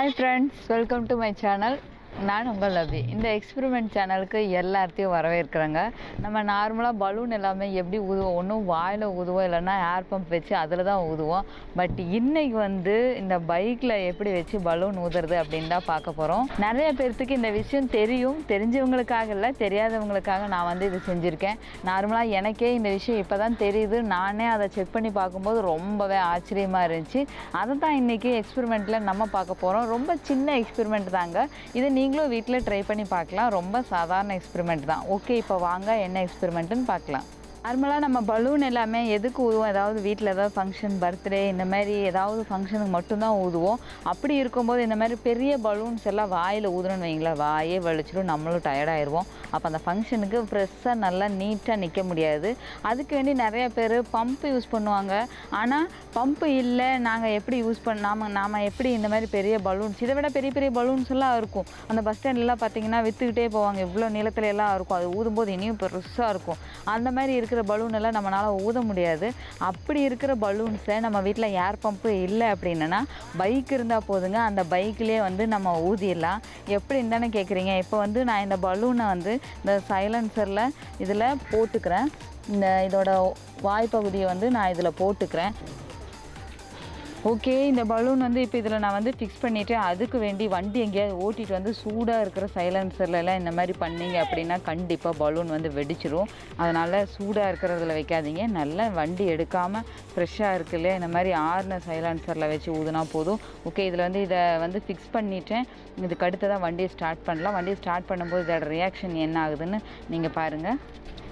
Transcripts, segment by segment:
hi friends welcome to my channel நான் உங்கள் லவ்வி இந்த எக்ஸ்பெரிமெண்ட் சேனலுக்கு எல்லாத்தையும் வரவேற்கிறேங்க நம்ம நார்மலாக பலூன் எல்லாமே எப்படி ஊதுவோம் ஒன்றும் வாயில் ஊதுவோம் இல்லைன்னா ஏர் பம்ப் வச்சு அதில் தான் ஊதுவோம் பட் இன்னைக்கு வந்து இந்த பைக்கில் எப்படி வச்சு பலூன் ஊதுறது அப்படின்னு தான் பார்க்க போகிறோம் நிறைய பேர்த்துக்கு இந்த விஷயம் தெரியும் தெரிஞ்சவங்களுக்காக இல்லை தெரியாதவங்களுக்காக நான் வந்து இது செஞ்சுருக்கேன் நார்மலாக எனக்கே இந்த விஷயம் இப்போ தான் தெரியுது நானே அதை செக் பண்ணி பார்க்கும்போது ரொம்பவே ஆச்சரியமாக இருந்துச்சு அதை தான் இன்றைக்கி எக்ஸ்பெரிமெண்ட்டில் நம்ம பார்க்க போகிறோம் ரொம்ப சின்ன எக்ஸ்பெரிமெண்ட் தாங்க இதை நீங்களும் வீட்டில் ட்ரை பண்ணி பார்க்கலாம் ரொம்ப சாதாரண எக்ஸ்பெரிமெண்ட் தான் ஓகே இப்போ வாங்க என்ன எக்ஸ்பெரிமெண்ட்டுன்னு பார்க்கலாம் நார்மலாக நம்ம பலூன் எல்லாமே எதுக்கு ஊதுவோம் ஏதாவது வீட்டில் ஏதாவது ஃபங்க்ஷன் பர்த்டே இந்த மாதிரி ஏதாவது ஃபங்க்ஷனுக்கு மட்டும்தான் ஊதுவோம் அப்படி இருக்கும்போது இந்த மாதிரி பெரிய பலூன்ஸ் எல்லாம் வாயில் ஊதுறோன்னு வைங்களேன் வாயே வலிச்சிடும் நம்மளும் டயர்டாயிருவோம் அப்போ அந்த ஃபங்க்ஷனுக்கு ஃப்ரெஷ்ஷாக நல்லா நீட்டாக நிற்க முடியாது அதுக்கு வேண்டி நிறைய பேர் பம்ப் யூஸ் பண்ணுவாங்க ஆனால் பம்பு இல்லை நாங்கள் எப்படி யூஸ் பண்ண நாம நாம் எப்படி இந்த மாதிரி பெரிய பலூன்ஸ் இதை விட பெரிய பெரிய பலூன்ஸ் எல்லாம் இருக்கும் அந்த பஸ் ஸ்டாண்ட்லாம் பார்த்தீங்கன்னா விற்றுக்கிட்டே போவாங்க இவ்வளோ நீளத்துல எல்லாம் இருக்கும் அது ஊதும்போது இனியும் பெருசாக இருக்கும் அந்த மாதிரி இருக்கிற பலூன் எல்லாம் நம்மளால் ஊத முடியாது அப்படி இருக்கிற பலூன்ஸை நம்ம வீட்டில் ஏர் பம்பு இல்லை அப்படின்னா பைக் இருந்தால் போதுங்க அந்த பைக்லேயே வந்து நம்ம ஊதிடலாம் எப்படின்னு தானே கேட்குறீங்க இப்போ வந்து நான் இந்த பலூனை வந்து இந்த சைலன்சரில் இதில் போட்டுக்கிறேன் இந்த இதோட வாய்ப்பகுதியை வந்து நான் இதில் போட்டுக்கிறேன் ஓகே இந்த பலூன் வந்து இப்போ இதில் நான் வந்து ஃபிக்ஸ் பண்ணிவிட்டு அதுக்கு வேண்டி வண்டி எங்கேயாவது ஓட்டிகிட்டு வந்து சூடாக இருக்கிற சைலன்சர்லலாம் இந்த மாதிரி பண்ணீங்க அப்படின்னா கண்டிப்பாக பலூன் வந்து வெடிச்சிரும் அதனால் சூடாக இருக்கிறதுல வைக்காதீங்க நல்லா வண்டி எடுக்காமல் ஃப்ரெஷ்ஷாக இருக்குல்ல இந்த மாதிரி ஆறுன சைலன்சரில் வச்சு ஊதுனா போதும் ஓகே இதில் வந்து இதை வந்து ஃபிக்ஸ் பண்ணிட்டேன் இதுக்கு அடுத்ததான் வண்டியை ஸ்டார்ட் பண்ணலாம் வண்டியை ஸ்டார்ட் பண்ணும்போது இதோட ரியாக்ஷன் என்ன ஆகுதுன்னு நீங்கள் பாருங்கள்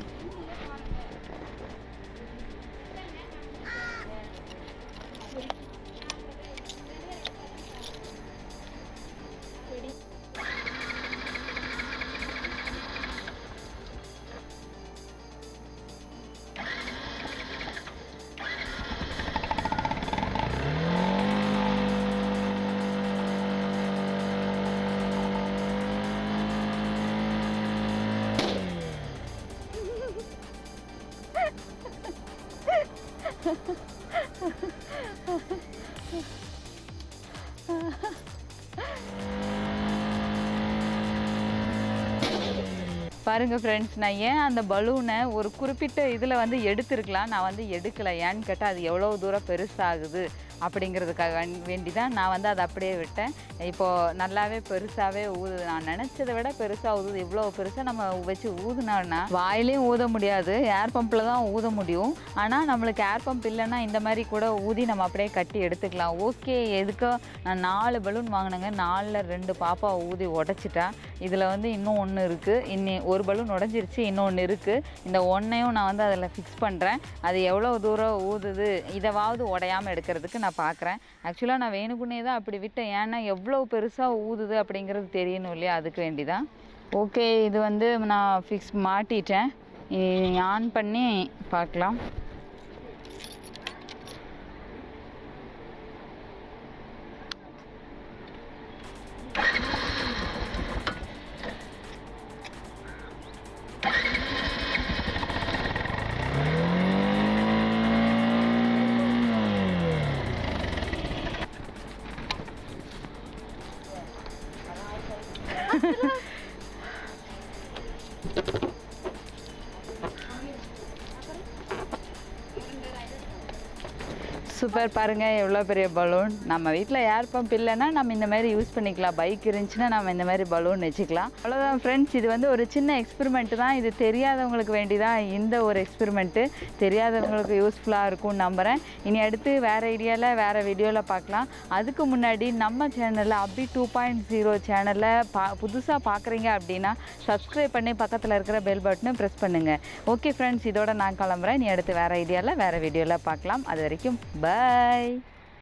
பாருங்க ஃப்ரெண்ட்ஸ் நான் ஏன் அந்த பலூனை ஒரு குறிப்பிட்ட இதில் வந்து எடுத்திருக்கலாம் நான் வந்து எடுக்கலை ஏன்னு கேட்டால் அது எவ்வளோ தூரம் பெருசாகுது அப்படிங்கிறதுக்காக வேண்டி- வேண்டி தான் நான் வந்து அதை அப்படியே விட்டேன் இப்போது நல்லாவே பெருசாகவே ஊதுது நான் நினச்சதை விட பெருசாக ஊதுது இவ்வளோ பெருசாக நம்ம வச்சு ஊதுனோன்னா வாயிலையும் ஊத முடியாது ஏர் பம்பில் தான் ஊத முடியும் ஆனால் நம்மளுக்கு ஏர் பம்ப் இல்லைன்னா இந்த மாதிரி கூட ஊதி நம்ம அப்படியே கட்டி எடுத்துக்கலாம் ஓகே எதுக்கோ நான் நாலு பலூன் வாங்கினேங்க நாலில் ரெண்டு பாப்பா ஊதி உடச்சிட்டா இதில் வந்து இன்னும் ஒன்று இருக்குது இன்னி ஒரு பலூன் உடஞ்சிருச்சு இன்னொன்று இருக்குது இந்த ஒன்றையும் நான் வந்து அதில் ஃபிக்ஸ் பண்ணுறேன் அது எவ்வளோ தூரம் ஊதுது இதைவாவது உடையாமல் எடுக்கிறதுக்கு நான் பார்க்குறேன் ஆக்சுவலாக நான் வேணுக்குன்னே தான் அப்படி விட்டேன் ஏன்னா எவ்வளோ பெருசாக ஊதுது அப்படிங்கிறது தெரியணும் இல்லையா அதுக்கு வேண்டி தான் ஓகே இது வந்து நான் ஃபிக்ஸ் மாட்டிட்டேன் இனி ஆன் பண்ணி பார்க்கலாம் சூப்பர் பாருங்கள் எவ்வளோ பெரிய பலூன் நம்ம வீட்டில் ஏர் பம்ப் இல்லைன்னா நம்ம இந்த மாதிரி யூஸ் பண்ணிக்கலாம் பைக் இருந்துச்சுன்னா நம்ம இந்த மாதிரி பலூன் வச்சுக்கலாம் அவ்வளோதான் ஃப்ரெண்ட்ஸ் இது வந்து ஒரு சின்ன எக்ஸ்பெரிமெண்ட் தான் இது தெரியாதவங்களுக்கு வேண்டி தான் இந்த ஒரு எக்ஸ்பெரிமெண்ட்டு தெரியாதவங்களுக்கு யூஸ்ஃபுல்லாக இருக்கும்னு நம்புகிறேன் இனி அடுத்து வேறு ஐடியாவில் வேறு வீடியோவில் பார்க்கலாம் அதுக்கு முன்னாடி நம்ம சேனலில் அப்படி டூ பாயிண்ட் ஜீரோ சேனலில் பா புதுசாக பார்க்குறீங்க அப்படின்னா சப்ஸ்கிரைப் பண்ணி பக்கத்தில் இருக்கிற பெல் பட்டனை ப்ரெஸ் பண்ணுங்கள் ஓகே ஃப்ரெண்ட்ஸ் இதோட நான் கிளம்புறேன் நீ அடுத்து வேறு ஐடியாவில் வேறு வீடியோவில் பார்க்கலாம் அது வரைக்கும் பை